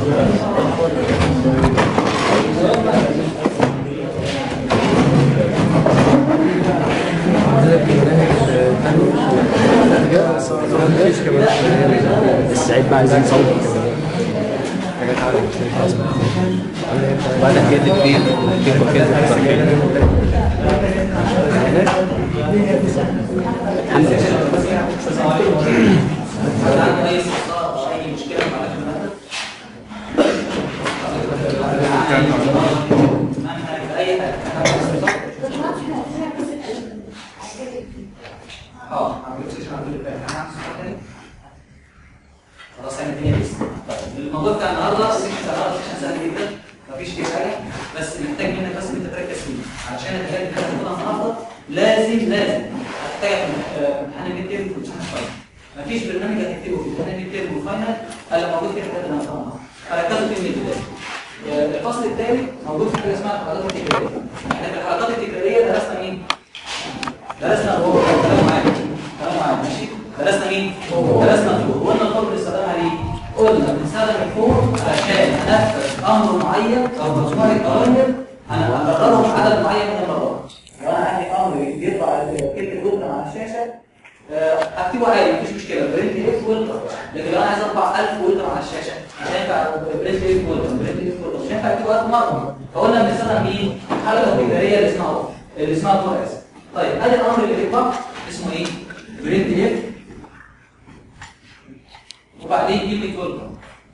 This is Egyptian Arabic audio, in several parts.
السعيد بقى عايزين صوت كمان حاجات عالية مش لازم بعد حكاية الفيل الفيل وكده الحمد لله خلاص يعني الدنيا لسه طيب الموضوع بتاع النهارده سيكشن بتاع النهارده سيكشن سهل جدا مفيش فيه حاجه بس محتاج منك بس ان انت تركز فيه علشان الحاجات اللي احنا بناخدها النهارده لازم لازم هتحتاجها في امتحان الميد تيرم والامتحان الفاينل مفيش برنامج هتكتبه في امتحان الميد تيرم والفاينل الا موجود فيه الحاجات اللي انا هناخدها فركزوا فيه من البدايه الفصل الثالث موجود في حاجه اسمها الحركات التكراريه احنا في الحركات التكراريه درسنا مين؟ درسنا هو كلام معايا كلام معايا ماشي درسنا مين؟ درسنا الفور وقلنا الفور بنستخدمها ليه؟ قلنا بنستخدم الفور علشان انفذ امر معين او مجموعه اوامر انا اكررهم عدد معين من المرات لو انا عندي امر بيطلع كلمه ويلكم على الشاشه آه، اكتبه عادي مفيش مشكله برنت اف ويلكم لكن لو انا عايز اطبع 1000 ويلكم على الشاشه مش هينفع برنت اف ويلكم برنت اف ويلكم مش هينفع اكتبه 1000 مره فقلنا بنستخدم مين؟ الحركه التكراريه اللي اسمها اللي اسمها فور اس طيب ادي الامر اللي بيطبع اسمه ايه؟ برنت اف وبعدين كلمه ويلكم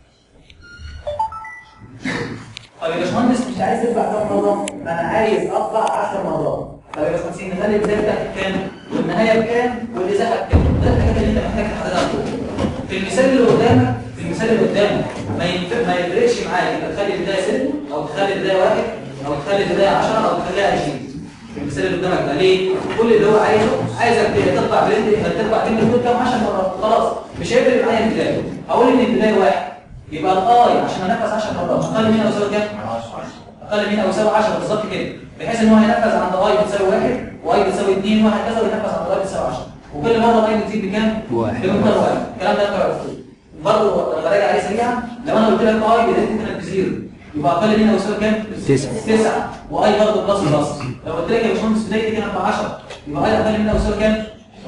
طب يا باشمهندس مش عايز تطبع كام مره؟ ما انا عايز اطبع 10 مرات طب يا باشمهندس نخلي البدايه بتاعتك كام؟ والنهايه بكام؟ والازاحه بكام؟ ده الحاجات اللي انت محتاج تحددها في المثال اللي قدامك في المثال اللي قدامك ما ينفع ما يفرقش معاك انت تخلي البدايه سلم او تخلي البدايه واحد او تخلي البدايه 10 او تخليها 20 في المثال اللي قدامك ده ليه؟ كل اللي هو عايزه عايزك تطبع برنت تطبع كلمه كود كام 10 مرات خلاص مش هيفرق معايا البدايه هقول ان البدايه واحد يبقى الاي عشان انفذ 10 مرات اقل من او يساوي كام؟ اقل من او يساوي 10 بالظبط كده بحيث ان هو هينفذ عند اي بتساوي 1 واي بتساوي 2 وهكذا وينفذ عند اي بتساوي 10 وكل مره اي بتزيد بكام؟ واحد. بمقدار واحد الكلام ده انت عرفته برضه لما براجع عليه سريعا لو انا قلت لك اي بدايه كانت بزيرو يبقى اقل من او يساوي كام؟ تسعة. 9 واي برضه بلس بلس لو قلت لك يا باشمهندس بدايتي كانت ب 10 يبقى اي اقل من او يساوي كام؟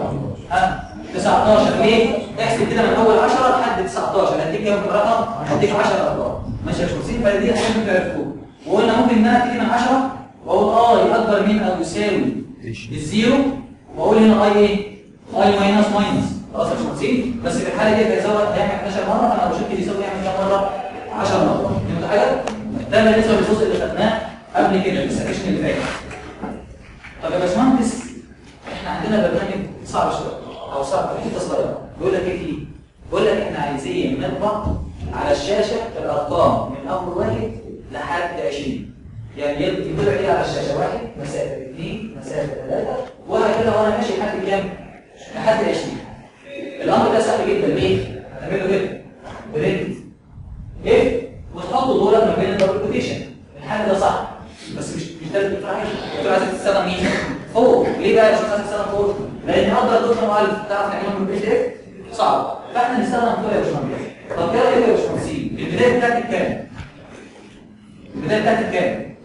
ها 19 ليه؟ احسب كده من اول 10 لحد 19 هديك كام رقم؟ هديك 10 ارقام ماشي يا باشمهندس فدي حاجه انتوا عرفتوها وقلنا ممكن ان انا ابتدي من 10 واقول اي اكبر من او يساوي الزيرو واقول هنا اي ايه؟ اي ماينس ماينس خلاص يا باشمهندس بس في الحاله دي هيزود هيعمل 11 مره فانا لو شلت يساوي يعمل كام مره؟ 10 مرات فهمت حاجه؟ ده بالنسبه للجزء اللي خدناه قبل كده في السكشن اللي فات طب يا باشمهندس احنا عندنا برنامج صعب شويه او صعب حته صغيره بيقول لك ايه فيه؟ بيقول لك احنا عايزين نطبع على الشاشه الارقام من اول واحد لحد 20 يعني يطلع لي على الشاشه واحد مسافه اثنين مسافه ثلاثه وهكذا وانا ماشي لحد كام؟ لحد 20 الامر ده سهل جدا ليه؟ هتعمله كده برنت ايه؟ وتحط دورك ما بين الدبل كوتيشن الحل ده صح بس مش مش ده الدكتور عايز الدكتور عايز تستخدم مين؟ فوق ليه بقى مش عايز تستخدم فوق؟ لان اقدر دكتور مؤلف تعرف تعمله من بي اف صعب فاحنا نستخدم فوق يا باشمهندس طب كده ايه يا باشمهندس؟ البدايه بتاعتك كام؟ البدايه بتاعتك كام؟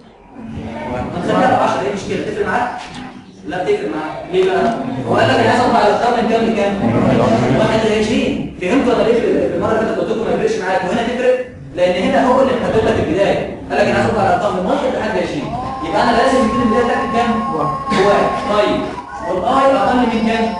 ما تخليها ب 10 ايه مشكله تفرق معاك؟ لا تفرق معاك ليه بقى؟ هو قال لك انا عايز اطلع الارقام من كام لكام؟ 21 فهمت ولا ليه في المره اللي فاتت قلت لكم ما يفرقش معاك وهنا تفرق؟ لان هنا هو اللي محدد لك البدايه قال لك انا عايز اطلع الارقام من 1 لحد 20 يبقى انا لازم يكون البدايه بتاعتي كام؟ واحد طيب والاي اقل من كام؟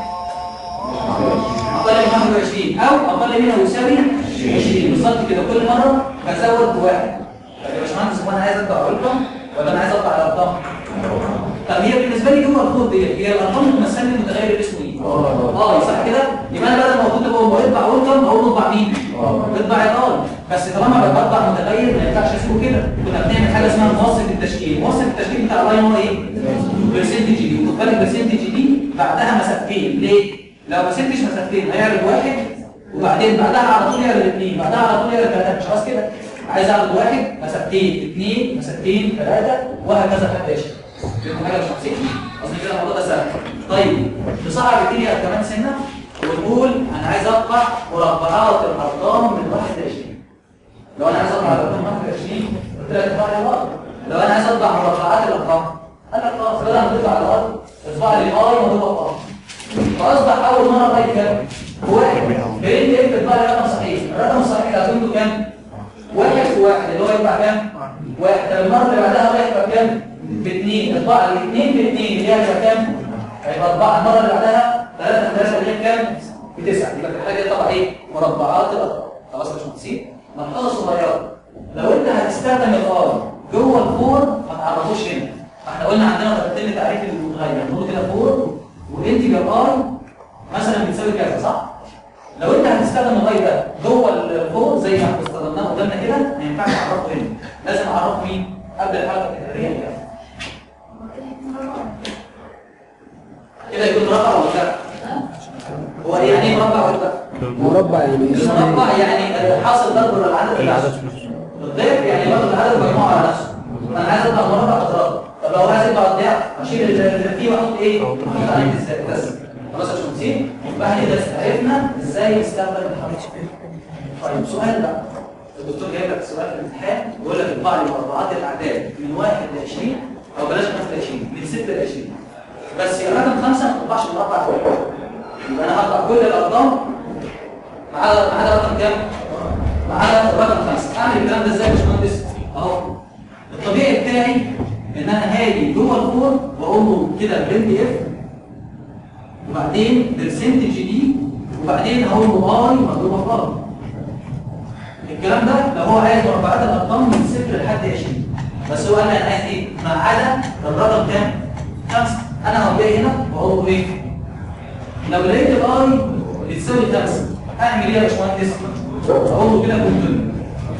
اقل من 21 او اقل منه يساوي 20 بالظبط كده كل مره بزود بواحد طب يا باشمهندس هو انا عايز اطلع ارقام ولا انا عايز اطلع الارقام؟ طب هي بالنسبه لي جوه الخط دي هي الارقام بتمثل لي المتغير اللي اسمه ايه؟ اه صح كده؟ يبقى انا بدل ما كنت بقول بطبع ارقام بقول بطبع مين؟ بطبع الاي بس طالما بطبع متغير ما ينفعش اسمه كده كنا بنعمل حاجه اسمها موصف التشكيل موصف التشكيل بتاع الاي هو ايه؟ برسنتج دي وخد بالك برسنتج دي بعدها مسافتين ليه؟ لو ما سبتش مسافتين هيعرض واحد وبعدين بعدها على طول يعرض اثنين بعدها على طول يعرض ثلاثه مش خلاص كده عايز اعرض واحد مسافتين اثنين مسافتين ثلاثه وهكذا لحد 20 فهمتوا حاجه مش حاسين اصل كده الموضوع ده سهل طيب نصعب الدنيا كمان سنه ونقول انا عايز اطبع مربعات الارقام من 1 ل 20 لو انا عايز اطبع الارقام 25 قلت لك اطبع لي الارض لو انا عايز اطبع مربعات الارقام قال لك خلاص بدل ما تطبع الارض اطبع لي اي مضروبه في ار فاصبح اول مره اي كام واحد برين اف يطبع لي رقم صحيح الرقم الصحيح اللي هتكون كام واحد في واحد اللي هو يطبع كام واحد طب المره اللي بعدها رايح يبقى كام باثنين اطبع لي اثنين باثنين اللي هي هتبقى كام هيبقى اربعه المره اللي بعدها ثلاثه في ثلاثه اللي هي كام بتسعه يبقى في الحاجه دي طبعا ايه مربعات الارقام خلاص يا باشمهندسين ملحوظه صغيره لو انت هتستخدم الار جوه الفور ما تعرفوش هنا احنا قلنا عندنا طريقتين لتعريف المتغير نقول كده فور وانتجر ار مثلا بتساوي كذا صح لو انت هتستخدم الغاية ده جوه الفور زي ما احنا استخدمناه قدامنا كده ما ينفعش اعرفه هنا لازم اعرفه مين قبل الحركه التكراريه كده كده يكون مربع ولا لا هو يعني ايه مربع ولا لا مربع يعني المربع يعني حاصل ضرب العدد العدد نفسه. الضيف يعني برضه العدد مجموعه على نفسه انا عايز اطلع مربع اضرب طب لو عايز اطلع الضعف اشيل اللي فيه واحط ايه احط عليه ازاي بس خلاص يا باشمهندسين يبقى احنا كده عرفنا ازاي نستخدم الحركه طيب سؤال بقى الدكتور جايب لك سؤال في الامتحان بيقول لك اطبع لي مربعات الاعداد من 1 ل 20 او بلاش من 1 ل 20 من 6 ل 20 بس الرقم 5 ما تطبعش مربع واحد يبقى انا هطبع كل الارقام ما عدا ما عدا رقم كام؟ ما عدا الرقم 5 اعمل الكلام ده ازاي يا باشمهندس؟ اهو الطبيعي بتاعي ان انا هاجي جوه الفور واقول له كده برنت اف وبعدين برسنتج دي وبعدين هقول له اي مضروبه في ار الكلام ده لو هو عايز مربعات الارقام من صفر لحد 20 بس هو قال لي انا عايز ايه؟ ما عدا الرقم كام؟ 5 انا هقوم جاي هنا واقول له ايه؟ لو لقيت الاي بتساوي 5 اعمل ايه يا باشمهندس؟ اقول له كده كنت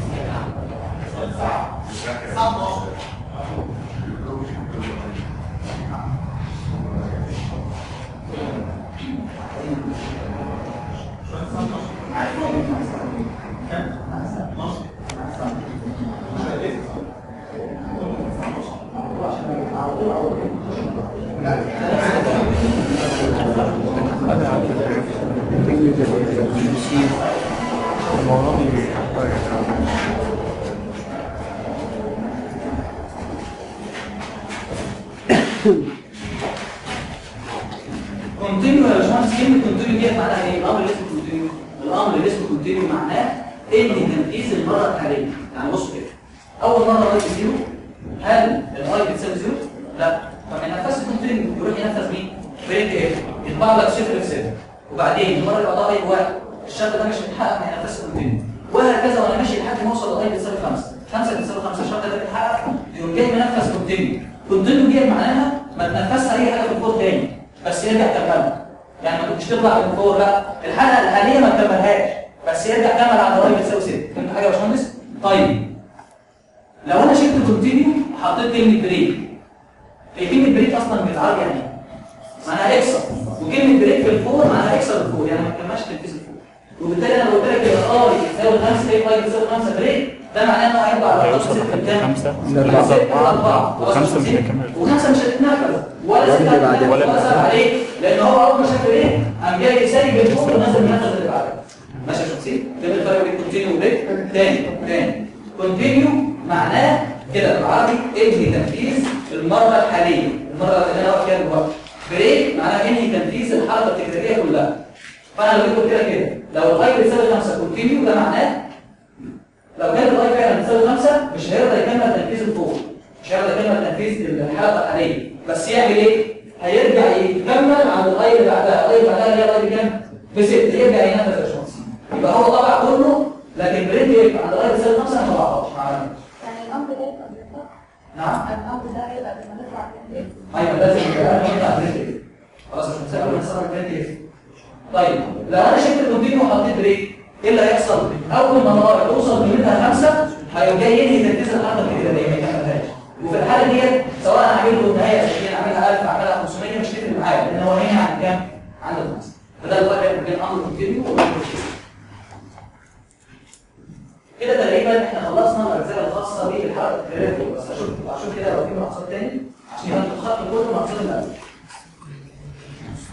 كونتينيو يا باشمهندس كلمه كونتينيو ديت معناها ايه؟ الامر اللي اسمه كونتينيو الامر اللي اسمه كونتينيو معناه ان تنفيذ المره الحاليه يعني بص كده اول مره الاي بزيرو هل الاي بتساوي زيرو؟ لا فما ينفذش كونتينيو يروح ينفذ مين؟ بريك ايه؟ يطبع لك صفر في صفر وبعدين المره اللي بعدها اي واحد الشرط ده مش هيتحقق ما ينفذش كونتينيو وهكذا وانا ماشي لحد ما اوصل لغايه بتساوي 5 5 بتساوي 5 الشرط ده بيتحقق يقوم جاي منفذ كونتينيو كونتينيو دي معناها ما تنفذش اي حاجه في الكود تاني بس يرجع كملها يعني ما كنتش تطلع من فوق لا الحلقه الحاليه ما تكملهاش بس يرجع كمل عند قريب بتساوي 6 فهمت حاجه يا باشمهندس طيب لو انا شلت كونتينيو وحطيت كلمه بريك هي كلمه بريك اصلا بالعربي يعني ايه؟ معناها اكسر وكلمه بريك في الفور معناها اكسر الفور يعني ما تكملش تنفيذ الفور وبالتالي انا قلت لك الاي يساوي 5 ايه اي يساوي 5 بريك ده معناه ان هو هيطلع على هيوصل 6 كام؟ خمسة. يبقى ستة أربعة. وخمسة مش هيكمل. وخمسة مش هتتنفذ ولا ولا ستة اللي بعدين. هتتنفذ ولا سبعة عليه لأن هو أول ما شاف إيه قام جاي سايب الفوق ونزل المنفذ اللي بعده ماشي يا شمسين فين الفرق بين كونتينيو وبريك تاني تاني كونتينيو معناه كده بالعربي انهي تنفيذ المرة الحالية المرة اللي أنا واقف فيها دلوقتي بريك معناها انهي تنفيذ الحركة التكرارية كلها فأنا لو جيت قلت لك كده لو الاي بتساوي 5 كونتينيو ده معناه لو كان الاي فعلا بتساوي 5 مش هيقدر يكمل تنفيذ الفوق مش هيقدر يكمل تنفيذ الحلقه الحاليه بس يعمل ايه هيرجع يكمل عند الاي اللي بعدها الاي اللي بعدها اللي هي الاي بكام ب 6 يرجع ينفذ يا باشمهندس يبقى هو طبع كله لكن بريد يبقى عند الاي بتساوي 5 ما طبعهاش ما عملهاش. يعني الأمر ده يبقى بالظبط نعم الأمر ده هيبقى لما نطلع من البيت ايوه لازم يبقى نطلع بريد خلاص يا باشمهندس قبل ما نستخدم بريد طيب لو انا شلت الكونتينيو وحطيت بريك ايه اللي هيحصل اول ما النار توصل لميتها خمسة هيقوم جاي ينهي تنفيذ الحركه التكراريه ما يكملهاش وفي الحاله ديت سواء انا اعمل له نهايه اساسيه اعملها 1000 اعملها 500 مش تفرق معايا لان هو هنا عند كام؟ عند الخمسه فده الفرق بين امر كونتينيو وامر كده تقريبا احنا خلصنا الاجزاء الخاصه بالحركه التكراريه بس اشوف اشوف كده لو في مقصد تاني عشان يبقى الخط كله مقصود الاول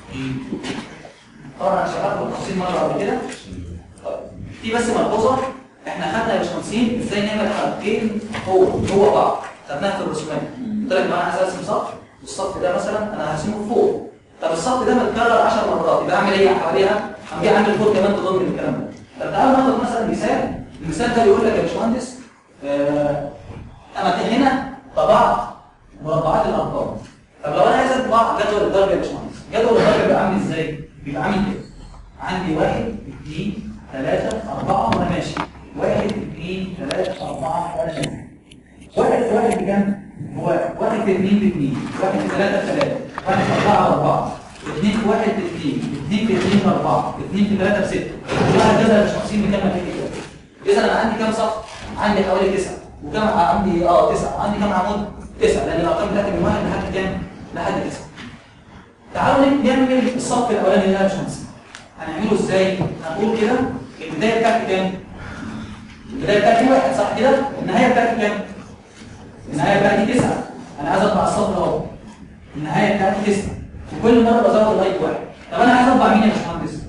طبعا انا شرحت بالتفصيل مره قبل كده طيب. في بس ملحوظه احنا خدنا يا باشمهندسين ازاي نعمل حلقتين هو هو بعض خدناها في الرسومات قلت لك لو انا عايز ارسم سطح والسطح ده مثلا انا هرسمه فوق طب السطح ده متكرر 10 مرات يبقى اعمل ايه حواليها؟ هعمل اعمل فوق كمان تضمن الكلام ده طب تعالوا ناخد مثلا مثال المثال ده بيقول لك يا باشمهندس آه، انا هنا طبعت مربعات الارقام طب لو انا عايز اطبع جدول الضرب يا باشمهندس جدول الضرب بيبقى عامل ازاي؟ بيبقى عامل كده عندي واحد اثنين ثلاثة أربعة وأنا ماشي واحد اثنين ثلاثة أربعة وأنا ماشي واحد في واحد بكام؟ هو واحد في اثنين باثنين واحد في ثلاثة بثلاثة واحد في أربعة بأربعة اثنين في واحد باثنين اثنين في اثنين بأربعة اثنين في ثلاثة بستة وهكذا مش ناقصين بكام نتيجة كده إذا أنا عندي كام صف؟ عندي حوالي تسعة وكم عندي اه تسعة عندي كام عمود؟ تسعة لأن الأرقام بتاعتي من واحد لحد كام؟ لحد تسعة تعالوا نعمل الصف الأولاني ده يا باشمهندس هنعمله ازاي؟ هنقول كده البداية بتاعتي كام؟ البداية بتاعتي واحد صح كده؟ النهاية بتاعتي كام؟ النهاية بتاعتي تسعة أنا عايز أطبع الصف أهو النهاية بتاعتي تسعة وكل مرة بزود لغاية واحد طب أنا عايز أطبع مين يا باشمهندس؟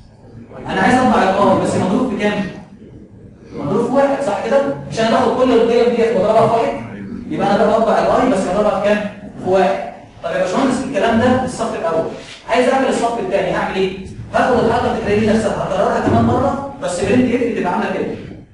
أنا عايز أطبع القاضي بس مضروب في كام؟ مضروب في واحد صح كده؟ مش أنا باخد كل القيم ديت واضربها في واحد يبقى أنا بطبع القاضي بس بضربها في كام؟ في واحد طب يا باشمهندس الكلام ده في الصف الأول عايز أعمل الصف الثاني هعمل إيه؟ هاخد الحركة التكرارية نفسها هكررها كمان مرة بس برنت اف تبقى عاملة كده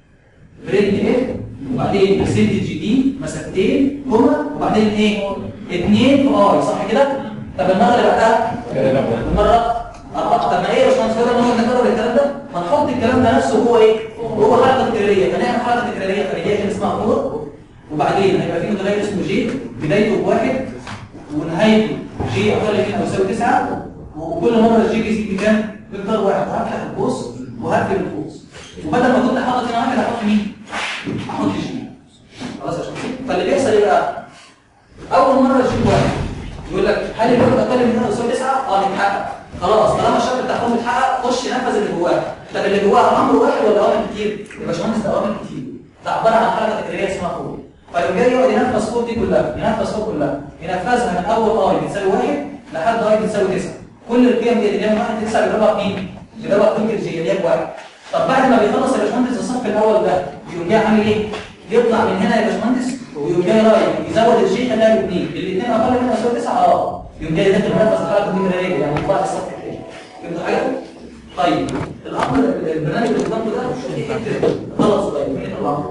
برنت اف وبعدين برسنتج دي مسافتين كوما وبعدين ايه؟ اثنين في اي صح كده؟ طب المرة اللي بعدها المرة أربعة طب ما ايه يا باشمهندس كده نقعد نكرر الكلام ده؟ ما نحط الكلام ده نفسه هو ايه؟ هو حركة تكرارية فنعمل حركة تكرارية خارجية كده اسمها فور وبعدين هيبقى في متغير اسمه جي بدايته بواحد ونهايته جي اقل من او يساوي 9 وكل مره الجي بيزيد بكام؟ مقدار واحد هفتح القوس وهقفل القوس وبدل ما كنت حاطط هنا واحد هحط مين؟ هحط جي خلاص يا شباب فاللي بيحصل ايه بقى؟ اول مره الجي واحد يقول لك هل الوقت اقل من هنا يساوي 9؟ اه متحقق خلاص طالما الشرط بتاعهم متحقق خش نفذ اللي جواه طب اللي جواه امر واحد ولا اوامر كتير؟ يا باشمهندس ده اوامر كتير ده عباره عن حركه تكراريه اسمها فوق فيقوم جاي يقعد ينفذ فوق دي كلها ينفذ فوق كلها ينفذها من اول اي بتساوي واحد لحد اي بتساوي 9 كل القيم دي اللي هي من 1 ل 9 بيضربها في مين؟ بيضربها في قيمه الجي اللي هي بواحد طب بعد ما بيخلص يا باشمهندس الصف الاول ده يقوم جاي عامل ايه؟ يطلع من هنا يا باشمهندس ويقوم جاي رايح يزود الجي خليها باثنين الاثنين اقل من يساوي 9 اه يقوم جاي داخل منفذ الحركه دي كده يعني يطلع الصف الثاني فهمتوا حاجه؟ طيب الامر البرنامج اللي قدامكم ده ايه حته غلط صغير من الامر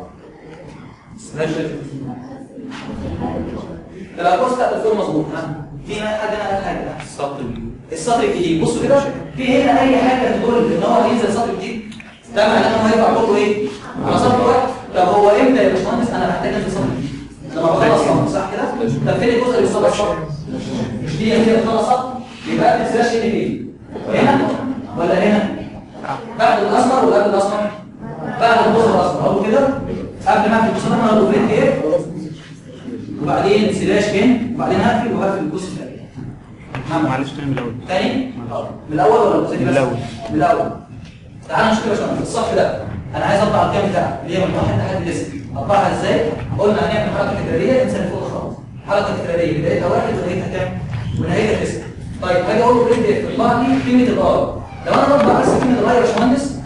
الأقواس بتاعت الفيلم مظبوط ها في هنا حد هنا قال حاجه السطر السطر الجديد بصوا كده في هنا اي حاجه تدل ان هو ينزل سطر جديد ده معناه ان هو هيبقى كله ايه على سطر واحد طب هو امتى يا باشمهندس انا محتاج انزل سطر جديد لما بخلص سطر صح كده طب فين الجزء اللي بيصاب السطر مش دي هي بتخلص سطر يبقى ما تنساش ايه فين هنا ولا هنا بعد الاسمر ولا قبل الاسمر بعد الجزء الاسمر اقول كده قبل ما اقفل الجزء الاسمر اقول بريد ايه وبعدين سلاش ان وبعدين هقفل وهقفل الجزء الثاني معلش تاني من الاول تاني من الاول ولا الجزء من الأول. من الاول تعال نشوف يا باشمهندس الصف ده انا عايز اطبع الكام بتاعه اللي هي من واحد لحد تسعه اطبعها ازاي قلنا هنعمل حركه تكراريه انسى اللي فوق خالص حركه تكراريه بدايتها واحد ونهايتها كام ونهايتها تسعه طيب هاجي اقول له بريد اف اطبع لي قيمه الار لو انا بطبع بس قيمه الار يا باشمهندس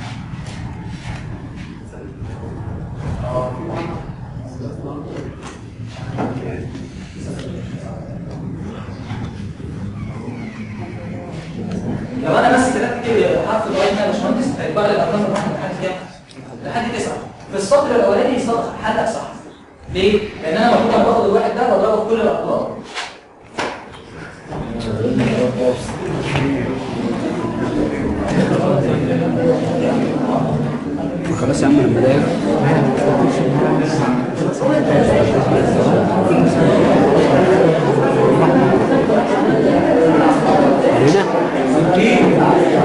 لو انا بس كتبت كده حرف الواي هنا يا باشمهندس هيطبع لي الارقام من واحد لحد كام؟ لحد تسعه في السطر الاولاني سطر حلق صح ليه؟ لان انا المفروض باخد الواحد ده واضربه في كل الارقام خلاص يا عم لما ده هنا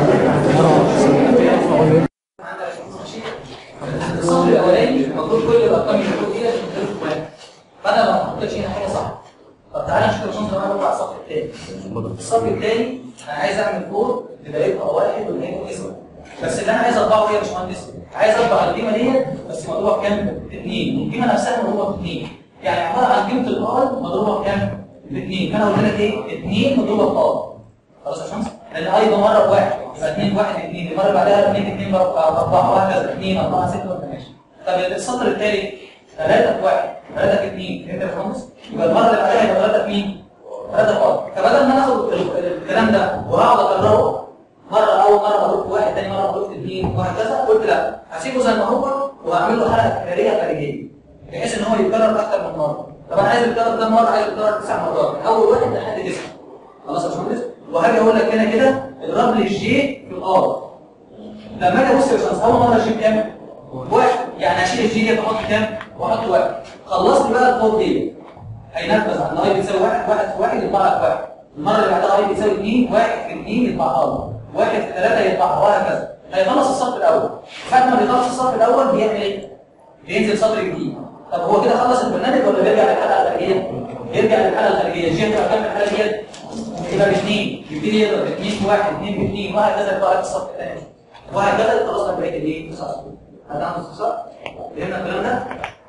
السطر الاولاني المفروض كل الارقام اللي فوق دي عشان تدخل في واحد فانا ما حطيتش هنا حاجه صح طب تعالى نشوف الشنطه انا بطلع الصف الثاني الصف الثاني انا عايز اعمل فور بدايتها واحد ونهايتها اسود بس اللي انا عايز اطبعه ايه يا باشمهندس؟ عايز اطبع القيمه ديت بس مضروبه بكام؟ باثنين والقيمه نفسها مضروبه باثنين يعني عباره عن قيمه الار مضروبه بكام؟ باثنين فانا قلت لك ايه؟ اثنين مضروبه بار خلاص يا شمس؟ لان اي ده مره بواحد يبقى اثنين بواحد اثنين المره اللي بعدها اثنين اثنين باربعه وهكذا اثنين اربعه سته ولا ماشي طب السطر التالي 3 في 1 3 في 2 انت يا باشمهندس يبقى المره اللي بعدها هيبقى 3 في مين؟ 3 في 1 فبدل ما ناخد ال- ال- الكلام ده وهقعد اكرره مره اول مره بروح في واحد ثاني مره بروح في اثنين وهكذا قلت لا هسيبه زي ما هو وهعمل له حلقه تكراريه خارجيه بحيث ان هو يتكرر اكتر من مره طب انا عايز يتكرر كام مره عايز يتكرر تسع مرات من اول واحد لحد تسعه خلاص يا باشمهندس وهاجي اقول لك هنا كده اضرب لي الجي في الار لما اجي ابص يا باشمهندس اول مره الجي بكام؟ واحد يعني اشيل الجي دي واحط كام؟ واحط واحد خلصت بقى الفوق دي هينفذ عن اي بيساوي واحد واحد في واحد يطلع لك واحد المره اللي بعدها اي بيساوي اثنين واحد في اثنين يطلعها لك واحد في ثلاثه يطلعها وهكذا هيخلص الصف الاول بعد ما بيخلص الصف الاول بيعمل ايه؟ بينزل سطر جديد طب هو كده خلص البرنامج ولا بيرجع للحلقه الخارجيه؟ بيرجع للحلقه الخارجيه الجي هتبقى كام في الحلقه ديت؟ يبقى باثنين يبتدي يضرب اثنين في واحد اثنين في اثنين وهكذا يطلع لك الصف الثاني وهكذا خلصنا بقيه الايه؟ تسع سطور هتعمل استفسار؟ فهمنا الكلام ده؟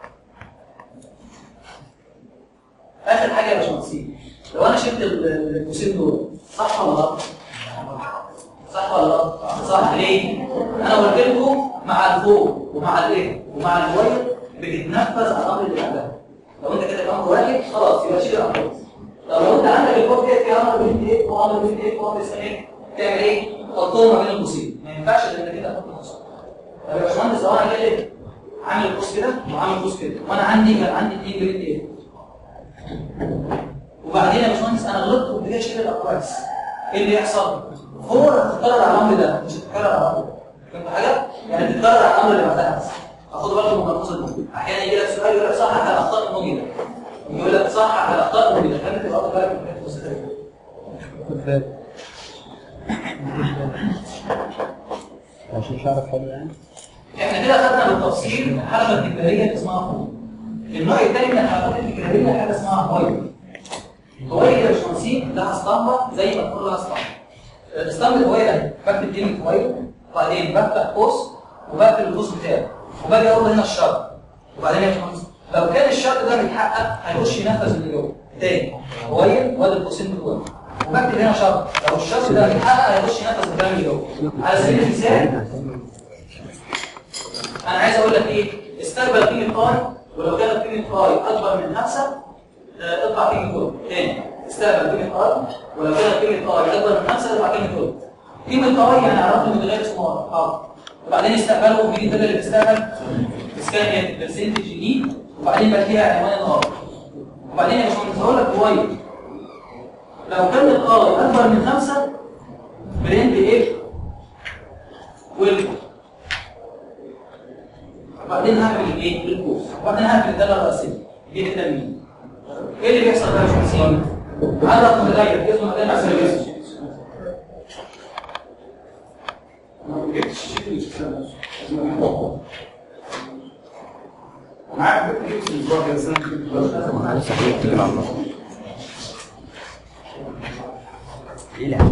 اخر حاجه يا باشمهندسين لو انا شلت ال- القوسين دول صح ولا غلط؟ صح ولا غلط؟ صح ليه؟ انا قلت لكم مع الفوق ومع الايه؟ ومع الواير بتتنفذ على الامر اللي بعدها لو انت كاتب امر واحد خلاص يبقى شيل الامر طب لو انت عندك الفوق ديت فيها امر بنت ايه وامر بنت ايه وامر اسمها ايه؟ تعمل ايه؟ تحطهم ما بين القوسين ما ينفعش ان انت كده تحط القوسين طب يا باشمهندس لو انا كده عامل قوس كده وعامل قوس كده وانا عندي كان عندي اثنين بنت ايه؟ وبعدين يا باشمهندس انا غلطت وابتديت اشيل الاقواس ايه اللي يحصل؟ فور هتتكرر على الامر ده مش هتتكرر على الامر فهمت حاجه؟ يعني تتكرر على الامر اللي بعدها بس خدوا بالكم من الملحوظه دي احيانا يجي لك سؤال يقول لك صحح على الاخطاء الموجوده يقول لك صحح على الاخطاء الموجوده فانت تبقى واخد بالك من الحاجات البسيطه دي خد بالك عشان شعرك حلو يعني احنا كده خدنا بالتفصيل الحلقه التكراريه اللي اسمها فوق النوع الثاني من الحلقات التكراريه حاجه اسمها هوايل هوايل يا باشمهندسين لها اسطمبه زي ما تقول لها اسطمبه الاسطمبه الهوايل اهي بكتب كلمه هوايل وبعدين بفتح قوس وبقفل القوس بتاعي وباجي اقول هنا الشرط وبعدين يا باشمهندس لو كان الشرط ده متحقق هيخش ينفذ اللي جوه تاني هوايل وادي القوسين بتوعي وبكتب هنا شرط لو الشرط ده متحقق هيخش ينفذ الكلام اللي جوه على سبيل المثال انا عايز اقول لك ايه استقبل قيمه اي ولو كانت قيمه اي اكبر من 5 آه، اطبع قيمه كود تاني استقبل قيمه اي ولو كانت قيمه اي اكبر من 5 اطبع قيمه كود قيمه اي يعني عرفنا من غير اسمه ار حاضر وبعدين استقبله مين ده اللي بيستقبل اسكان ايه برسنتج دي وبعدين بديها عنوان الار وبعدين يا باشمهندس هقول لك واي لو كانت اي اكبر من 5 برنت ايه ويلكم وبعدين هعمل الايه الكوس وبعدين هعمل الداله الرئيسيه دي كده مين ايه اللي بيحصل بقى يا باشمهندس عرف متغير اسمه مكان عشان الاسم معاك بيت جبت الاسبوع كده سنه انا لسه حبيبي اتكل على الله ايه لا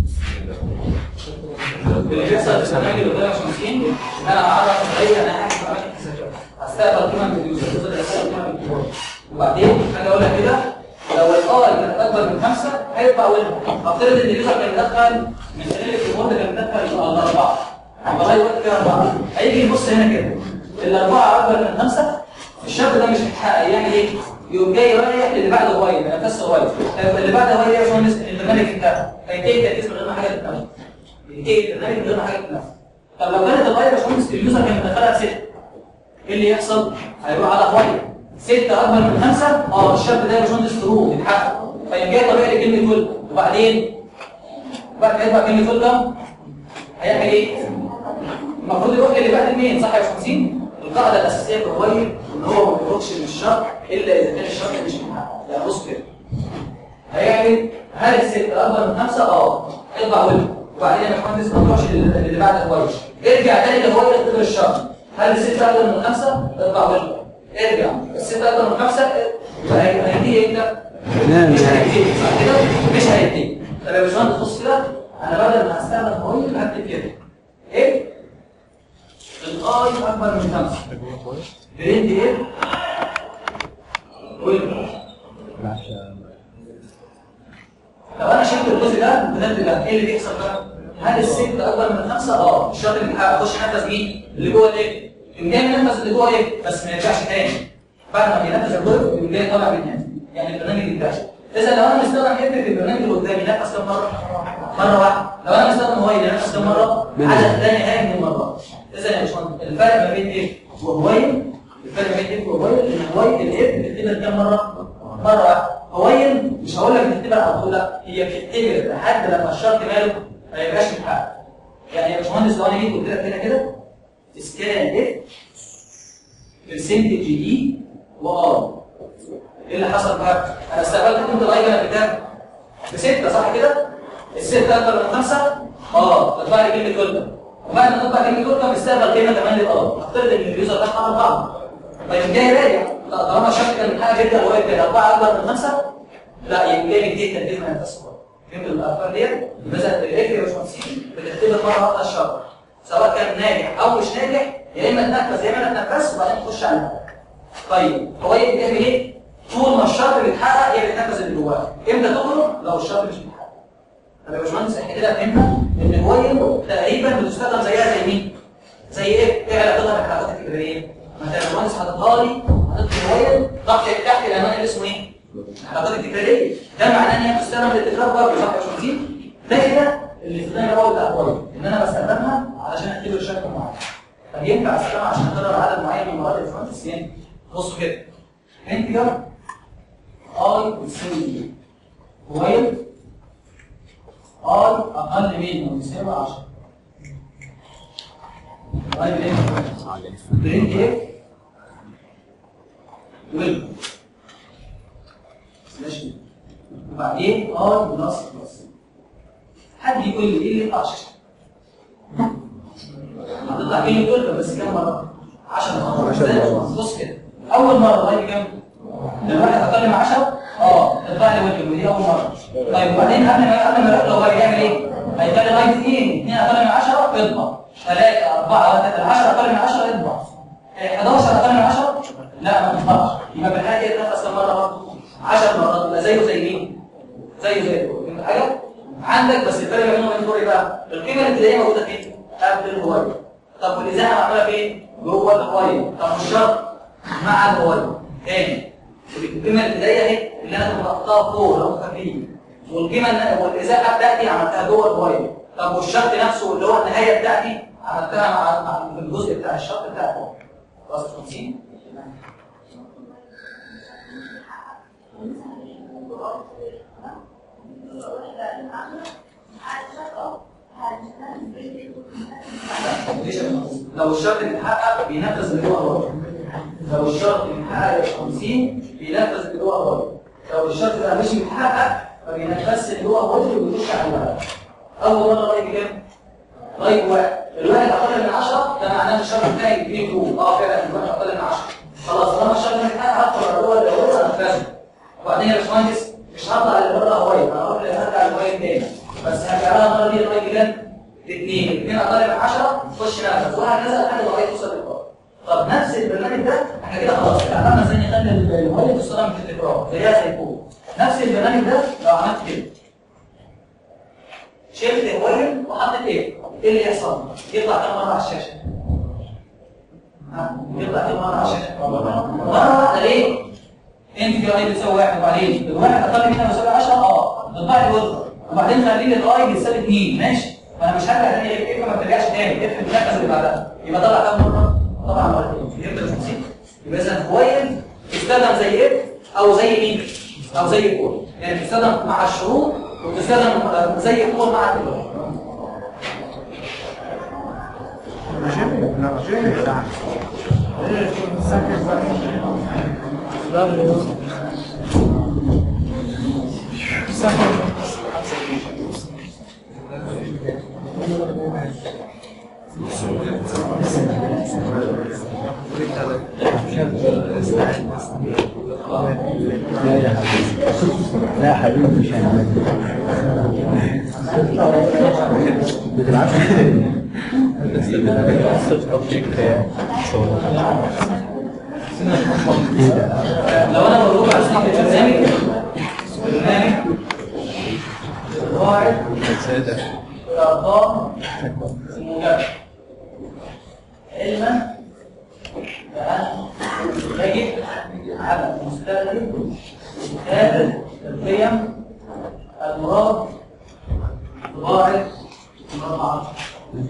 اللي بيحصل في البرنامج اللي قدام 50 انا هعرف متغير انا هحكي معاك هستقبل قيمه من اليوزر اليوزر هيستقبل قيمه من الكيبورد وبعدين حاجه اقول لك كده لو الاي كانت اكبر من خمسه هيطلع وين افترض ان اليوزر كان مدخل من خلال الكيبورد كان مدخل الاربعه لغايه وقت فيها اربعه هيجي يبص هنا كده الاربعه اكبر من خمسه الشرط ده مش هيتحقق يعني ايه؟ يقوم جاي رايح للي بعده وايد انا بس وايد اللي بعده وايد يا باشمهندس البرنامج انتهى هينتهي التركيز من غير ما حاجه تتنفذ ينتهي البرنامج من غير ما حاجه تتنفذ طب لو كانت الوايد يا باشمهندس اليوزر كان مدخلها بسته ايه اللي يحصل؟ هيروح على وايد ستة أكبر من خمسة اه الشرط ده يا باشمهندس ترو يتحقق فيقوم جاي طبيعي لكلمة ولد وبعدين بعد ما يطبع كلمة ولد هيعمل ايه؟ المفروض يروح للي بعد اثنين صح يا باشمهندسين؟ القاعدة الأساسية في الوايد إن هو ما بيخرجش من الشرط إلا إذا كان الشرط مش محقق يعني بص كده هيعمل هل الستة أكبر من خمسة؟ اه اطبع ولد وبعدين يا باشمهندس ما تروحش لل- للي بعد الوايد ارجع تاني للوايد اختبر الشرط هل الستة أكبر من خمسة؟ اطبع ولد ارجع الستة أكبر من خمسة يبقى هي- هينتهي امتى؟ نعم. مش هينتهي صح كده؟ مش هينتهي طب يا باشمهندس بص كده أنا بدل ما هستخدم وايد هكتب كده ايه؟ الاي اكبر من خمسة برنت ايه؟ ويل لو انا شلت الجزء ده بدلت ده ايه اللي بيحصل بقى؟ هل الست اكبر من خمسة؟ اه الشرط اللي بيحقق اخش نفذ مين؟ اللي جوه الايه؟ يقوم جاي منفذ اللي جوه ايه بس ما يرجعش تاني بعد ما بينفذ اللي جوه يقوم جاي طالع منها يعني البرنامج ينتهي اذا لو انا مستخدم حته البرنامج اللي قدامي نفذ كم مره مره واحده لو انا مستخدم موبايل نفذ كم مره عدد لا نهائي من المرات اذا يا باشمهندس الفرق ما بين ايه وموبايل الفرق ما بين ايه وموبايل ان موبايل الايه بتختبر كم مره مره واحده موبايل مش هقول لك بتختبر على طول لا هي بتختبر لحد لما الشرط ماله ما يبقاش متحقق يعني يا باشمهندس لو انا جيت قلت لك هنا كده سكان اف برسنتج اي وار ايه اللي حصل بقى؟ انا استقبلت قيمه الايجن بكام؟ بستة صح كده؟ الستة اكبر من خمسة؟ اه تطلع لي كلمة ويلكم وبعد ما تطلع كلمة ويلكم بستقبل كلمة كمان للار افترض ان اليوزر ده حمل بعض طيب جاي راجع لا، طالما الشرط كان من حاجة جدا وهي كان أربعة أكبر من خمسة لا يبقى جاي جديد تنفيذ ما ينفذش فهمت الأفكار ديت؟ مثلا الاف يا باشمهندسين بتختبر مرة واحدة الشرط سواء كان ناجح أو مش ناجح يا إما تنفذ يا إما ما تنفذش وبعدين تخش على النهاية. طيب هو ايه بتعمل ايه؟ طول ما الشرط بيتحقق هي بتنفذ اللي جواه امتى تخرج لو الشرط مش بيتحقق طب يا باشمهندس احنا كده فهمنا ان الوايل تقريبا بتستخدم زيها زي مين؟ زي ايه؟ ايه علاقتها بالحلقات التكراريه؟ ما انت يا باشمهندس حاططها لي حاطط لي الوايل تحت تحت العنوان اللي اسمه ايه؟ الحلقات التكراريه ده معناه ان هي بتستخدم للتكرار برضه صح يا باشمهندس؟ ده كده الاستخدام الاول بتاع الوايل ان انا بستخدمها علشان اختبر شكل معين طب ينفع استخدمها عشان اقرر عدد معين من مرات الباشمهندس يعني بصوا كده انتجر اي بتساوي وايل اي اقل من او يساوي 10 طيب ايه برنت ايه ويل ماشي وبعدين اي بلس بلس حد يقول لي ايه اللي يطلع شاشه هتطلع كلمه ويل بس كام مره 10 مرات ازاي بص كده اول مره طيب كام الواحد اقل من 10 اه تطلع لي ويلكم ودي اول مره طيب وبعدين قبل ما قبل ما يروح هو هيعمل ايه؟ هيخلي لغايه 2 2 اقل من 10 يطبع 3 4 3 10 اقل من 10 يطبع 11 اقل من 10 لا ما تطبعش يبقى في الحاله دي يتنفس كم مره برضه 10 مرات يبقى زيه زي مين؟ زيه زي دول فهمت حاجه؟ عندك بس الفرق بينهم وبين دول ايه بقى؟ القيمه الابتدائيه موجوده فين؟ قبل الهوايه طب والاذاعه معموله فين؟ جوه الهوايه طب والشرط مع الهوايه تاني القيمه الابتدائيه اهي اللي انا كنت حاططها فوق لو فاكرين والقيمه الن- والاذاعه بتاعتي عملتها جوه الهوايه طب والشرط نفسه اللي هو النهايه بتاعتي عملتها مع مع الجزء بتاع الشرط بتاع فوق خلاص 50 لو الشرط بيتحقق بينفذ اللي هو الواجب لو الشرط بيتحقق 50 بينفذ اللي هو الواجب لو الشرط ده مش بيتحقق ما بينفذش اللي هو الواجب وبيخش على الواجب اول مره رايك كام؟ رايك واحد الواحد اقل من 10 ده معناه ان الشرط بتاعي فيه فلوس اه فعلا الواحد اقل من 10 خلاص طالما الشرط ده اتحقق هدخل على الأول الاول انفذه وبعدين يا باشمهندس مش هطلع اللي بره هوايه انا هروح هرجع للهوايه تاني بس هرجع لها المره دي لغايه كام؟ اثنين اثنين اقل من 10 خش نفس وهكذا لحد ما توصل للقاء طب نفس البرنامج ده احنا كده خلاص اتعلمنا ازاي نخلي الهوايه تستخدم في التكرار زيها زي فوق نفس البرنامج ده لو عملت كده شلت هوايه وحطيت ايه؟ ايه اللي يحصل؟ يطلع كام مره على الشاشه؟ ها؟ يطلع كام مره على الشاشه؟ مره واحده ليه؟ انت في اي بتساوي واحد وبعدين الواحد اقل منها بيساوي 10 اه تطلع لي وزن وبعدين خلي لي الاي بيساوي 2 ماشي فانا مش هرجع تاني اف ما بترجعش تاني اف المركز اللي بعدها يبقى طلع كام مره؟ طبعا مرتين فهمت يا شمسي؟ يبقى اذا هوايل تستخدم زي اف او زي مين؟ او زي كور يعني تستخدم مع الشروط وتستخدم زي كور مع الكور لا يا حبيبي لا يا حبيبي مش هنعمل بتلعبش لو انا بقول على اسم البرنامج برنامج القواعد الارقام الموجبه علما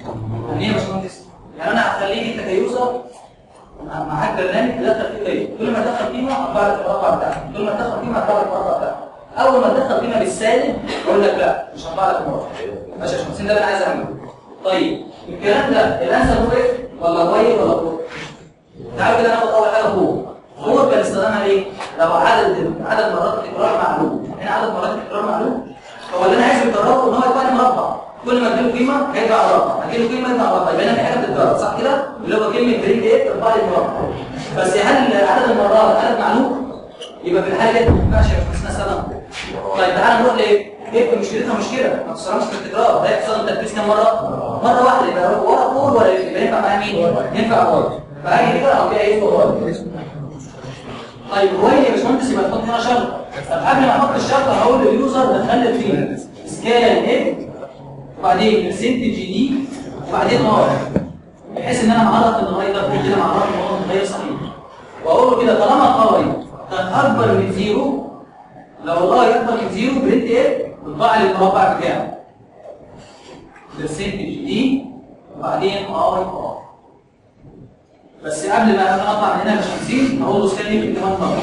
يعني ايه يا باشمهندس؟ يعني انا هخليك انت كيوزر مع- معاك برنامج تدخل فيه قيمه كل ما تدخل قيمه هطبع لك المربع بتاعك كل ما تدخل قيمه هطبع لك المربع بتاعك اول ما تدخل قيمه بالسالب اقول لك لا مش هطبع لك المربع ماشي يا باشمهندس ده اللي انا عايز اعمله طيب الكلام ده الانسب هو ايه ولا واي ولا فور تعالوا كده ناخد اول حاجه فور فور كان استخدامها ايه لو عدد عدد مرات التكرار معلوم هنا عدد مرات التكرار معلوم هو اللي انا عايزه يكرره ان هو يطلع لي مربع كل ما اديله قيمه هيرجع مربع اديله قيمه يرجع مربع يبقى انا في حاجه بتتكرر صح كده اللي هو كلمه بريك ايه تطلع لي مربع بس هل عدد المرات عدد معلوم يبقى في الحاله دي ما ينفعش يبقى اسمها سلام طيب تعالى نروح لايه ايه مشكلتها مشكله ما تصرفش في التكرار ده يحصل تنفيذ كام مره مره واحده يبقى ولا فور ولا يبقى ينفع مع مين ينفع فور فهاجي كده او كده ايه فور طيب هو يا باشمهندس يبقى تحط هنا شرط طب قبل ما احط الشرط هقول لليوزر دخل فيه سكان اف وبعدين برسنتج دي وبعدين ار بحيث ان انا معرض ان الراي ده فوق كده معرض ان هو غير صحيح واقول له كده طالما الراي كان اكبر من زيرو لو الراي اكبر من زيرو برنت ايه بتطلع لي المربع بتاعه برسنتج دي وبعدين اي ار بس قبل ما انا اطلع من هنا مش 50 هقول له سكان ايه كمان مره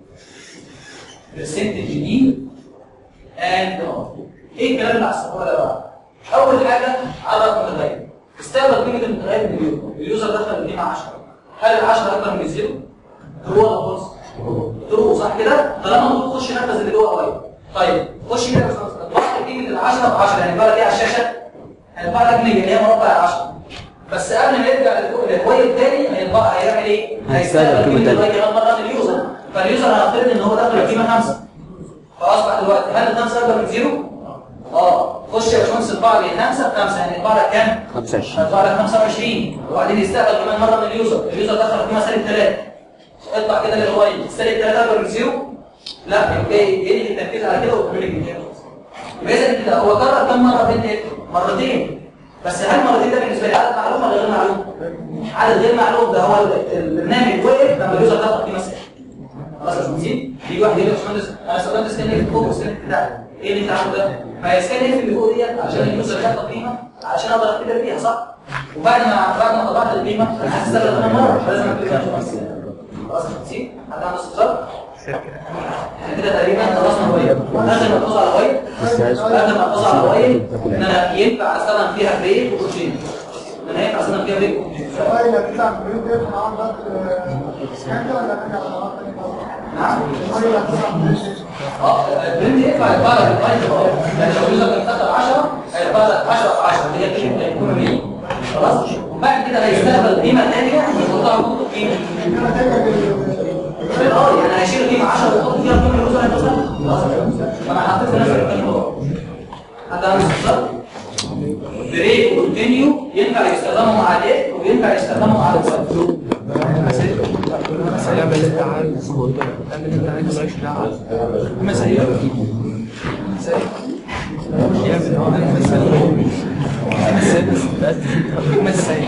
برسنتج دي اند ايه الكلام اللي هحسبه ده بقى اول حاجه عرف متغير استقبل قيمه المتغير من اليوزر اليوزر دخل القيمه 10 هل ال 10 اكبر من زيرو ترو ولا فولس ترو صح كده طالما انت تخش نفذ اللي جوه قريب طيب خش كده بس اطلع قيمه ال 10 ب 10 يعني بقى لك ايه على الشاشه هيطلع لك 100 اللي هي مربع 10 بس قبل ما يرجع للكويل الثاني هيطبع هيعمل ايه؟ هيستقبل هيستقبل قيمة قيمه تانية. الراجل مره من اليوزر فاليوزر هنفترض ان هو دخل القيمه 5 فاصبح دلوقتي هل الخمسه اكبر من زيرو؟ اه خش يا باشمهندس اطبع لي 5 ب 5 يعني اطبع لك كام؟ 25 هيطبع لك 25 وبعدين يستقبل كمان مره من اليوزر اليوزر دخل القيمه سالب 3 اطلع كده للواي سالب 3 اكبر من زيرو؟ لا يبقى ينهي التنفيذ على كده ويكمل لك الجهاز يبقى اذا كده هو كرر كم مره بنت ايه؟ مرتين بس هل مرتين ده بالنسبه لي عدد معلوم ولا غير معلوم؟ عدد غير معلوم ده هو البرنامج وقف لما اليوزر دخل قيمه سالب خلاص يا باشمهندسين يجي واحد يقول لك يا باشمهندس انا استخدمت سكان ايه فوق والسكان بتاعي ايه اللي انت عامله ده؟ ما هي سكان ايه اللي فوق ديت عشان اليوزر ياخد قيمه عشان اقدر اختبر فيها صح؟ وبعد ما بعد ما طبعت القيمه انا عايز استخدم كمان مره فلازم اكتب فيها خلاص يا باشمهندسين حد عنده استفسار؟ احنا كده تقريبا خلصنا هوايه اخر ملحوظه على هوايه اخر ملحوظه على هوايه ان انا ينفع استخدم فيها بريك وكوتشين ان انا ينفع استخدم فيها بريك وكوتشين السؤال اللي بتطلع من البيوت ديت معاهم ضغط سكان ولا حاجه على ضغط نعم السؤال اللي بتطلع من البيوت اه البرنت ينفع يطبع لك الفايل اه يعني لو اليوزر كان كتب 10 هيطبع لك 10 في 10 اللي هي قيمه هيكون 100 خلاص وبعد كده هيستقبل قيمه ثانيه ويحطها برضه قيمه اه يعني هيشيل قيمه 10 ويحط فيها قيمه اليوزر هيوصل خلاص فانا حطيت في نفس المكان هو حد عنده استفسار؟ بريك وكونتينيو ينفع يستخدموا مع الايه وينفع يستخدموا مع الويب اعمل اللي انت عايزه اعمل اللي انت عايزه مالكش دعوه مسائل يعمل هو مسائل مسائل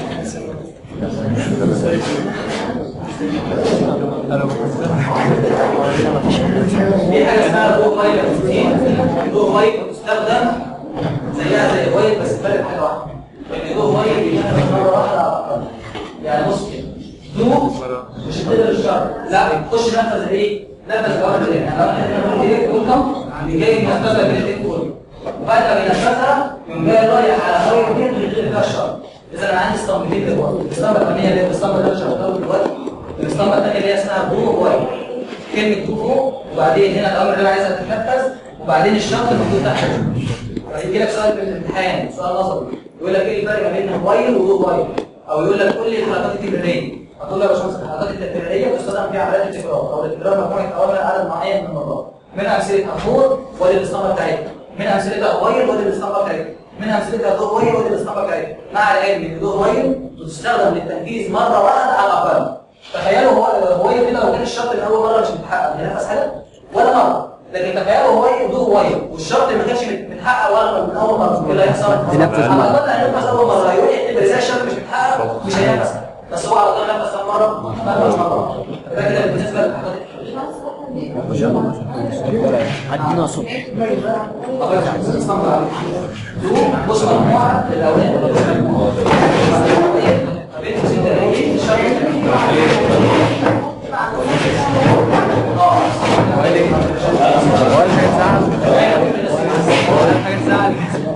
في حاجه اسمها دو فايل دو فايل بتستخدم زيها زي فايل بس الفرق حاجه واحده ان دو فايل بيتنفذ مره واحده على الأقل. يعني بص كده دو مش بتقدر الشر لا بتخش نفذ ايه؟ نفذ جواب يعني لو احنا بنقول ايه ويلكم جاي ينفذها بالايه كله وبعد ما بينفذها يقوم جاي رايح على فايل دي اللي غير فيها الشر اذا انا عندي اسطمبتين دلوقتي الاسطمبه الاولانيه اللي هي الاسطمبه اللي انا شغاله دلوقتي الاسطمبه الثانيه اللي هي اسمها دو فايل كلمة دو فوق وبعدين هنا الأمر اللي أنا عايزها تتنفذ وبعدين الشرط الموجود تحت فيجي لك سؤال في الامتحان سؤال نظري يقول لك ايه الفرق ما بين موبايل ودو فايل او يقول لك قول لي الحركات التكراريه هتقول له يا باشمهندس الحركات التكراريه بتستخدم في عمليات التكرار او التكرار مجموعه اوامر عدد معين من المرات من امثلتها فور ودي الاسطمبه بتاعتها من امثلتها موبايل ودي الاسطمبه بتاعتها من امثلتها دو فايل ودي الاسطمبه بتاعتها مع العلم ان دو فايل بتستخدم للتنفيذ مره واحده على الاقل تخيلوا هو هو كده لو كان الشرط من اول مره مش متحقق هينفذ حاجه ولا مره لكن تخيلوا هو ودو واير والشرط ما كانش متحقق ولا من اول مره ايه اللي هيحصل؟ ينفذ على مرة. الاقل هينفذ اول مره يقول يعتبر ازاي الشرط مش متحقق مش هينفذ بس هو على الاقل نفذ كام مره؟ نفذ مره يبقى كده بالنسبه للحاجات ما شاء الله ما شاء الله عندنا صبح بص مجموعه الاولاد بين قوسين تلاقيه شرط ولا حاجه تزعل ولا حاجه تزعل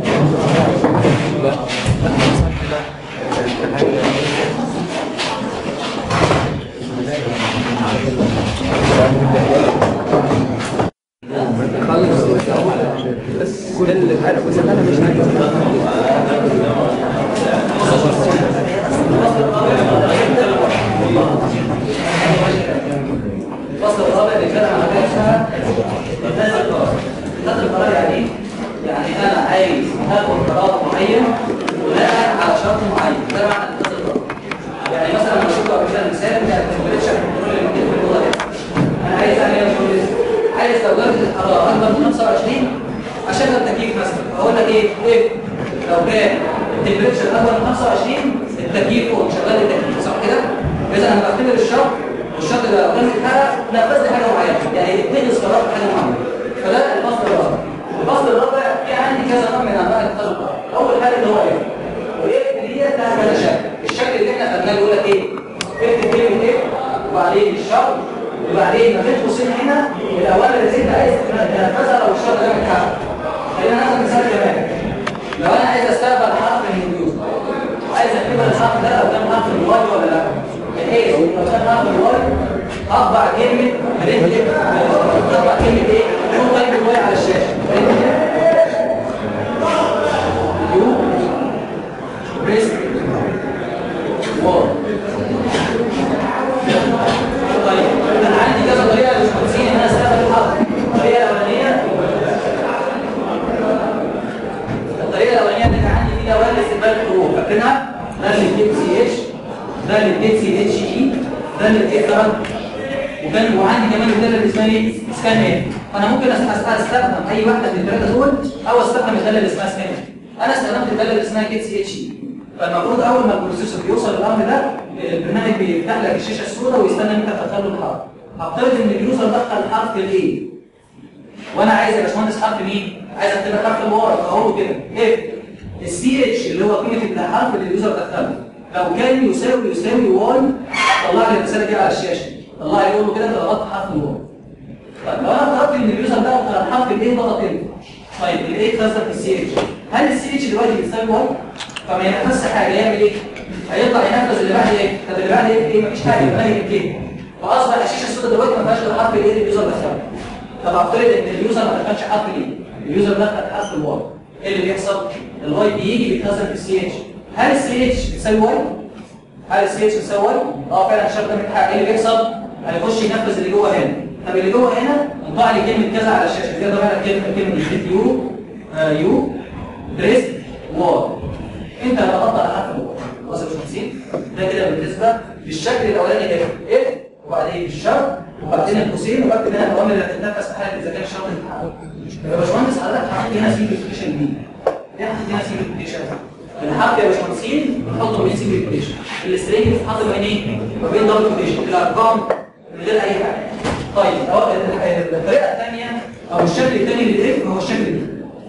بس كل اللي عارف بس انا مش ناجح الفصل الرابع اللي كان على اسمها اتخاذ القرار اتخاذ القرار يعني ايه؟ يعني انا عايز اخد قرار معين بناء على شرط معين ده معنى اتخاذ القرار يعني مثلا لو شفت قبل كده مثال بتاع التمبريتشر كنترول اللي موجود في الاوضه دي انا عايز اعمل ايه يا باشمهندس؟ عايز لو درجه الحراره اكبر من 25 اشغل التكييف مثلا فاقول لك ايه؟ ايه؟ لو كان التمبريتشر اكبر من 25 التكييف فوق شغال التكييف صح كده؟ اذا انا بعتبر الشرط والشرط ده لو كان اتحقق نفذ لي حاجه معينه يعني اتخذ قرار في حاجه معينه فده الفصل الرابع الفصل الرابع في عندي كذا نوع من انواع اتخاذ القرار اول حاجه اللي هو ايه؟ وايه دي لها كذا شكل الشكل اللي احنا خدناه بيقول لك ايه؟ اكتب كلمه ايه؟ وبعدين الشرط وبعدين ما بين قوسين هنا الاوامر اللي انت عايز تنفذها لو الشرط ده متحقق خلينا ناخد مثال كمان لو انا عايز استقبل حرف من اليوزر عايز اكتب الحرف ده لو كان حرف الواي ولا لا بحيث لو كان حرف الواي اطبع كلمه ريت اطبع كلمه ايه شو طيب الواي على الشاشه يو بريس واي طيب انا عندي كذا طريقه للمهندسين ان انا استقبل الحرف الطريقه الاولانيه الطريقه الاولانيه اللي كان عندي فيها ولا استقبال الحروف فاكرينها ده اللي بتكتب سي اتش ده اللي بتكتب سي اتش اي ده اللي بتكتب وكان وعندي كمان الداله اللي اسمها ايه سكان ايه فانا ممكن أس- أس- استخدم اي واحده من الثلاثه دول او استخدم الداله اللي اسمها سكان انا استخدمت الداله اللي اسمها كيت سي اتش اي فالمفروض اول ما البروسيسور بيوصل للامر ده البرنامج بيفتح لك الشاشه السوداء ويستنى ان انت تدخل له الحرف هفترض ان اليوزر دخل حرف الايه وانا عايز يا باشمهندس حرف مين؟ عايز اكتب حرف الواي فاقول له كده اف السي اتش اللي هو قيمه الحرف اللي اليوزر دخله لو كان يساوي يساوي واي طلع لي الرساله دي على الشاشه طلع لي يقول له كده انت غلطت حرف الواي طيب لو انا افترضت ان اليوزر ده دخل حرف الايه ضغط انت طيب الايه اتخزن في السي اتش هل السي اتش دلوقتي بيساوي واي؟ فما ينفذش حاجه يعمل ايه؟ هيطلع ينفذ اللي بعد ايه؟ طب اللي بعد ايه؟ ايه؟ مفيش حاجه يبقى كده فاصبح الشاشه السوداء دلوقتي ما فيهاش غير حرف الايه اللي اليوزر دخله طب افترض ان اليوزر ما دخلش حرف الايه؟ اليوزر دخل حرف الواي ايه اللي بيحصل؟ الواي بيجي بيتخزن في السي اتش هل السي اتش بيساوي واي؟ هل السي اتش بيساوي واي؟ اه فعلا الشرط ده متحقق ايه اللي بيحصل؟ هيخش ينفذ اللي جوه هنا طب اللي جوه هنا انطبع لي كلمه كذا على الشاشه كده طبعا كلمه كلمه دي يو آه يو دريس واي انت اللي غلطت على حرف الواي خلاص يا باشمهندسين ده كده بالنسبه للشكل الاولاني ده اف وبعدين الشرط وبعدين القوسين وبكتب هنا الاوامر اللي هتتنفذ في حاله اذا كان الشرط اتحقق يا باشمهندس حضرتك حطيت هنا سيمبليفيكيشن دي ليه حطيت هنا سيمبليفيكيشن الحرف يا باشمهندسين بنحطه بين سيمبليفيكيشن السترينج بتتحط بين ايه؟ ما بين دبل كوتيشن الارقام من غير اي حاجه طيب أهو الطريقه الثانيه او الشكل الثاني للاف هو الشكل ده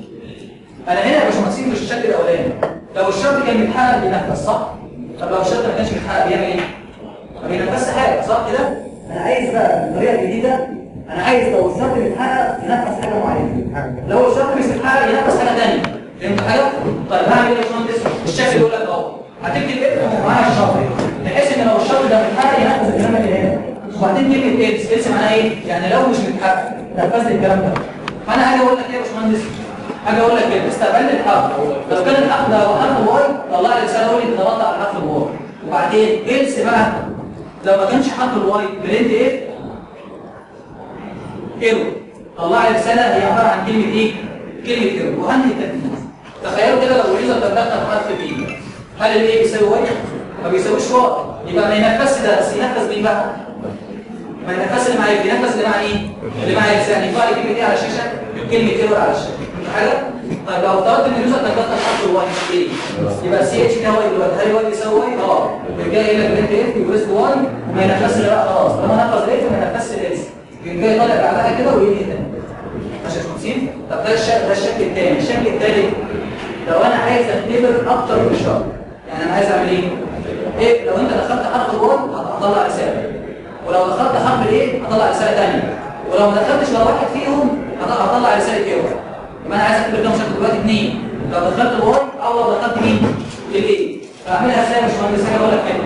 انا هنا يا باشمهندسين مش الشكل الاولاني لو الشرط كان متحقق بينفذ صح طب لو الشرط ما كانش متحقق بيعمل ايه ما بينفذش حاجه صح كده انا عايز بقى الطريقه الجديده انا عايز لو الشرط متحقق ينفذ حاجه معينه لو الشرط مش متحقق ينفذ حاجه ثانيه فهمت حاجه طيب هعمل ايه يا باشمهندس الشكل يقول لك اهو هتكتب اف ومعاها الشرط بحيث ان لو الشرط ده متحقق ينفذ الكلام اللي هنا وبعدين كلمه اكس اكس معناها ايه يعني لو مش متحقق نفذ لي الكلام ده فانا هاجي اقول لك ايه يا باشمهندس هاجي اقول لك كده استقبل لي الحرف لو كان الحرف ده هو حرف الواي طلع لي رساله قول لي انت غلطت على حرف الواي وبعدين اكس بقى لو ما كانش حرف الواي برنت ايه ايرور طلع لي رساله هي عباره عن كلمه ايه كلمه ايرور وهنهي التنفيذ تخيلوا كده لو اليوزر كان دخل حرف بي هل الايه بيساوي واي ما بيساويش واي يبقى ما ينفذش ده بس ينفذ مين بقى ما ينفذش اللي معايا بينفذ اللي مع مين اللي معايا رساله يطلع لي كلمه ايه على الشاشه كلمه ايرور على الشاشه فهمت حاجه طيب لو افترضت ان اليوزر كان دخل حرف الواي ايه يبقى سي اتش ده واي دلوقتي هل الواي بيساوي واي اه يرجع الى برنت اف يوريست 1 وما ينفذش اللي بقى خلاص طالما نفذ الاف ما ينفذش الاس يقوم جاي طالع بعدها كده وينهي تاني ماشي يا باشمهندسين طب ده الشكل ده الشكل الثاني الشكل الثالث لو انا عايز اختبر اكتر من شرط يعني انا عايز اعمل ايه ايه لو انت دخلت حرف الواي هتطلع رساله ولو دخلت حرف الايه هطلع رساله ثانيه ولو ما دخلتش ولا واحد فيهم هطلع هطلع رساله ايرور يبقى انا عايز اختبر كام شكل دلوقتي اثنين لو دخلت الواي او لو دخلت مين الايه فاعملها ازاي يا باشمهندس حاجه اقول لك كده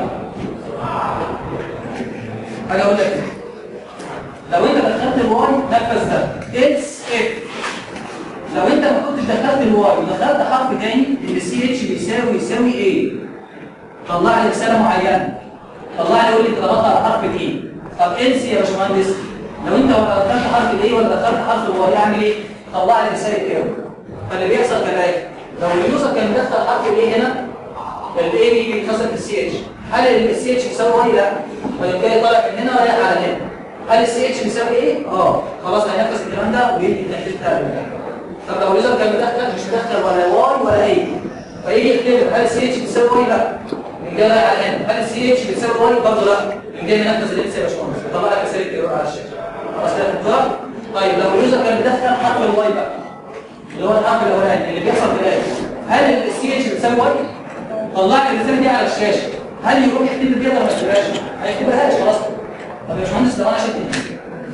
حاجه اقول لك كده لو انت دخلت الواي نفذ ده اتس اف لو انت ما كنتش دخلت الواي ودخلت حرف تاني ان السي اتش بيساوي يساوي ايه طلع لي رساله معينه طلع لي يقول لي انت ضغطت على حرف الايه طب انسي يا باشمهندس لو انت ولا دخلت حرف الايه ولا دخلت حرف الواي يعمل ايه طلع لي رساله ايرور فاللي بيحصل كذلك لو اليوزر كان مدخل حرف الايه هنا الاي بي بيتخزن في السي اتش هل السي اتش يساوي واي لا فيقوم جاي طالع من هنا ورايح على هنا هل السي اتش بيساوي ايه اه خلاص هينفذ الكلام ده ويدي التحليل بتاعه طب لو اليوزر كان مدخل مش مدخل ولا واي ولا ايه فيجي يختبر هل السي اتش بيساوي واي لا يقوم جاي رايح على هنا هل السي اتش بيساوي واي برضه لا يقوم جاي منفذ الانس يا باشمهندس يطلع لك رساله ايرور على الشاشه خلاص كده فهمت طيب لو اليوزر كان مدخل حرف الواي بقى اللي هو الحرف الاولاني اللي بيحصل دلوقتي هل السي اتش بتساوي واي طلع لي الرساله دي على الشاشه هل يروح يختبر بيها ولا ما يختبرهاش ما يختبرهاش خلاص طب يا باشمهندس لو انا شلت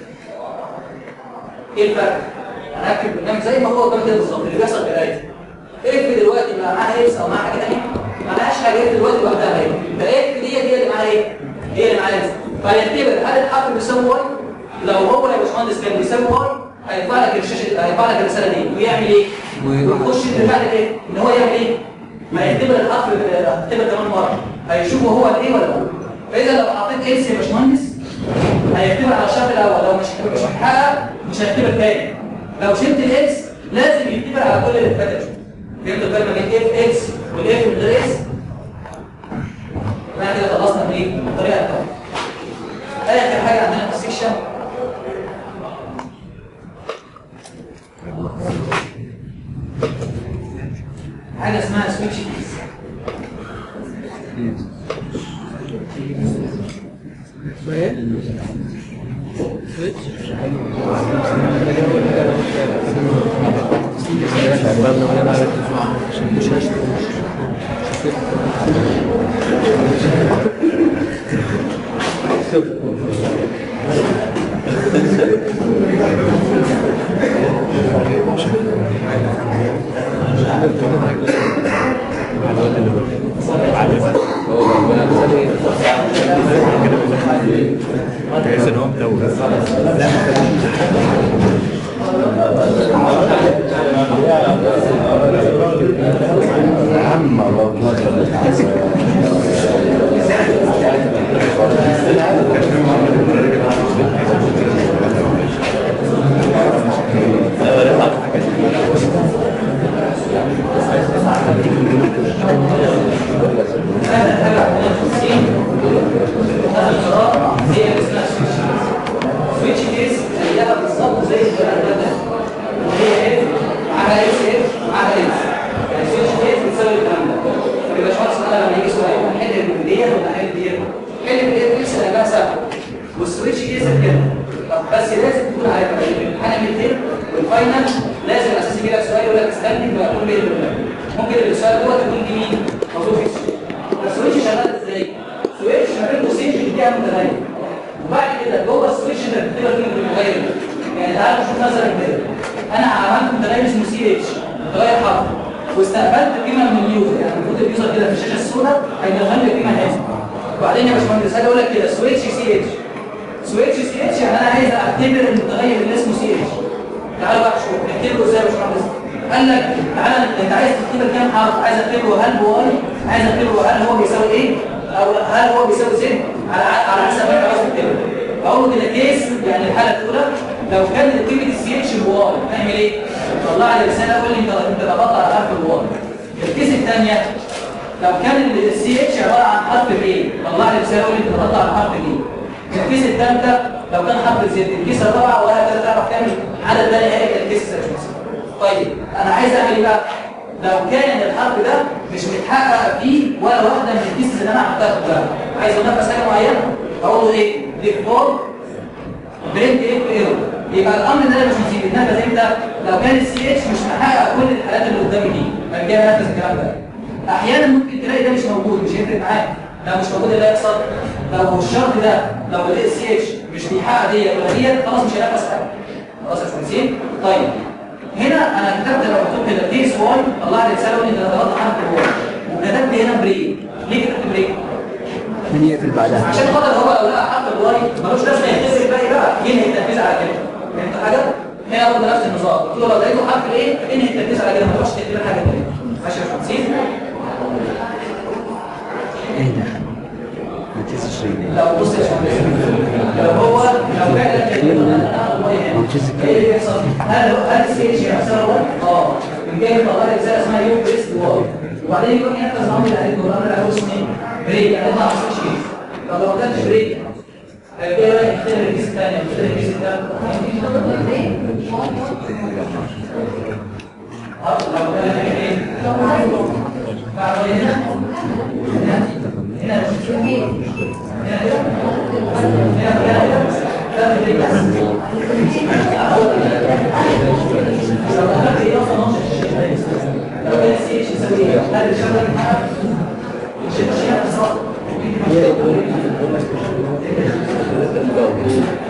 ايه الفرق انا هكتب برنامج زي ما هو قدام كده بالظبط اللي بيحصل كالاتي اف دلوقتي بقى معاها اكس او معاها حاجه ثانيه ما معاهاش حاجه اف دلوقتي لوحدها اهي فاف دي هي اللي معاها ايه هي اللي معاها اكس فيختبر هل الحرف بيساوي واي لو هو يا باشمهندس كان بيساوي واي هيطلع لك الشاشه هيطلع لك الرساله دي ويعمل ايه ويخش يدفع لك ايه ان هو يعمل ايه ما يختبر الحرف هيختبر كمان مره هيشوفه هو الايه ولا لا فاذا لو حطيت اكس يا باشمهندس هيختبر على الشرط الاول لو مش مش محقق مش هيختبر تاني لو شلت الاكس لازم يختبر على كل اللي فاتت فهمت الفرق ما بين اف اكس والاف من غير اكس بعد كده خلصنا من ايه الطريقه الثانيه اخر حاجه عندنا في السكشن حاجه اسمها سويتش كيس تحس ان هو مدور هذا حاجه عندنا في الصين هذا القراءه هي اللي اسمها سويتش كيس سويتش كيس زيها بالظبط زي الكلام ده وهي ايه معاها اكس اف معاها اكس يعني سويتش كيس بتساوي الكلام ده فيبقى شخص انا لما يجي سؤال نحل ديت ولا نحل ديت حل بالاف اكس هيبقى سهل والسويتش كيس كده طب بس لازم تكون عارف الامتحان الميدتيرم والفاينل لازم اساسي يجي لك سؤال يقول لك استني بقى كل ايه ممكن السؤال دوت يكون دي مين موضوع فيكس السويتش شغال ازاي؟ سويتش ما بين قوسين بتديها متغير وبعد كده جوه السويتش ده بتبقى قيمه المتغير يعني تعالوا نشوف مثلا كده انا عملت متغير اسمه سي اتش متغير حرف واستقبلت قيمه من اليوزر يعني المفروض اليوزر كده في الشاشه السوداء هيدخل لي قيمه هنا وبعدين يا باشمهندس هاجي اقول لك كده سويتش سي اتش سويتش سي اتش يعني انا عايز اعتبر المتغير اللي اسمه سي اتش تعالوا بقى شوف نكتبه ازاي يا باشمهندس قال لك تعالى انت عايز تكتب كام حرف عايز اكتبه هل بواي عايز اكتبه هل هو بيساوي ايه او هل هو بيساوي زد على على حسب ما انت عايز تكتبه اقول له كده كيس يعني الحاله الاولى لو كان قيمه السي اتش بواي نعمل ايه طلع لي رساله قول لي انت انت ضغطت على حرف الواي الكيس الثانيه لو كان السي اتش عباره عن حرف الايه طلع لي رساله قول لي انت ضغطت على حرف الايه الكيس الثالثه لو كان حرف زد الكيس الرابعه وهكذا تعرف تعمل عدد لا نهائي من الكيس طيب انا عايز اعمل ايه بقى لو كان الحرف ده مش متحقق فيه ولا واحده من الكيسز اللي انا عملتها كلها عايز انفذ حاجه معينه اقول له ايه ديفولت برنت اف ايرور يبقى الامر ده مش مصيبه انما زي ده لو كان السي اتش مش محقق كل الحالات اللي قدامي دي ما جاي نفذ الكلام ده احيانا ممكن تلاقي ده مش موجود مش هيفرق معاك لو مش موجود اللي هيحصل لو الشرط ده لو الاي سي اتش مش بيحقق ديت ولا ديت خلاص مش هينفذ حاجه خلاص يا باشمهندسين طيب هنا انا كتبت لو مكتوب كده كيس 1 طلع لي رساله ان انا غلطت حرف الواي وكتبت هنا بريك ليه كتبت بريك؟ من يقفل بعدها عشان خاطر هو لو لقى حرف الواي ملوش لازمه يختبر الباقي بقى ينهي التنفيذ على كده فهمت حاجه؟ هنا برضه نفس النظام قلت له لو لقيته حرف الايه انهي التنفيذ على كده ما تروحش تختبر حاجه ثانيه ماشي يا باشمهندسين؟ ايه ده ما تنساش رجلي لو بص يا باشمهندس لو هو لو فعلا كان ما مشيش ايه اللي بيحصل؟ هل هو هل السي اتش هيحصل واي؟ اه من جاي يطلع لي رساله اسمها يو بريست واي وبعدين يروح ينفذ الامر اللي عليه الامر اللي عليه اسمه ايه؟ بريك يعني ما حصلش كيس طب لو ما كانش بريك جاي رايح يختبر الكيس الثاني يختبر الكيس الثالث لو كان ايه؟ بعد هنا هنا هنا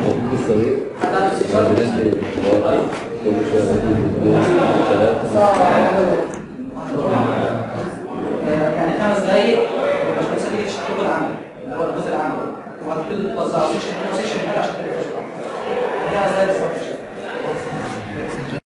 الصغير بالنسبه للكل شويه ثلاثه